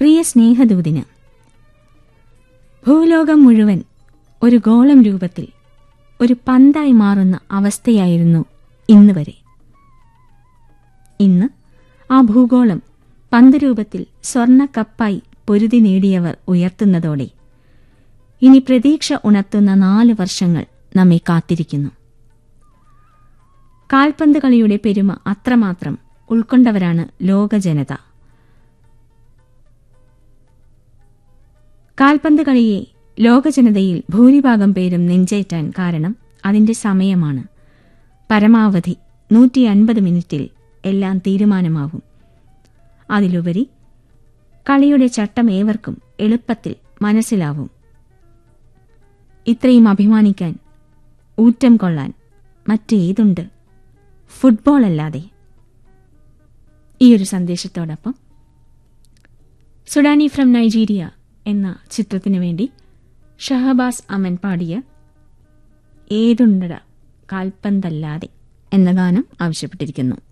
പ്രിയ സ്നേഹദൂതിന് ഭൂലോകം മുഴുവൻ ഒരു ഗോളം രൂപത്തിൽ ഒരു പന്തായി മാറുന്ന അവസ്ഥയായിരുന്നു ഇന്ന് വരെ ഇന്ന് ആ ഭൂഗോളം പന്ത് രൂപത്തിൽ സ്വർണ്ണ കപ്പായി പൊരുതി നേടിയവർ ഉയർത്തുന്നതോടെ ഇനി പ്രതീക്ഷ ഉണർത്തുന്ന നാല് വർഷങ്ങൾ നമ്മെ കാത്തിരിക്കുന്നു കാൽപന്ത് കളിയുടെ പെരുമ അത്രമാത്രം ഉൾക്കൊണ്ടവരാണ് ലോക ജനത കാൽപന്ത് കളിയെ ലോക ജനതയിൽ ഭൂരിഭാഗം പേരും നെഞ്ചേറ്റാൻ കാരണം അതിന്റെ സമയമാണ് പരമാവധി നൂറ്റി അൻപത് മിനിറ്റിൽ എല്ലാം തീരുമാനമാവും അതിലുപരി കളിയുടെ ചട്ടം ഏവർക്കും എളുപ്പത്തിൽ മനസ്സിലാവും ഇത്രയും അഭിമാനിക്കാൻ ഊറ്റം കൊള്ളാൻ മറ്റേതുണ്ട് ഫുട്ബോൾ അല്ലാതെ ഈ ഒരു സന്ദേശത്തോടൊപ്പം സുഡാനി ഫ്രം നൈജീരിയ എന്ന ചിത്രത്തിനു വേണ്ടി ഷഹബാസ് അമൻ പാടിയ ഏതുണ്ടട കാൽപ്പന്തല്ലാതെ എന്ന ഗാനം ആവശ്യപ്പെട്ടിരിക്കുന്നു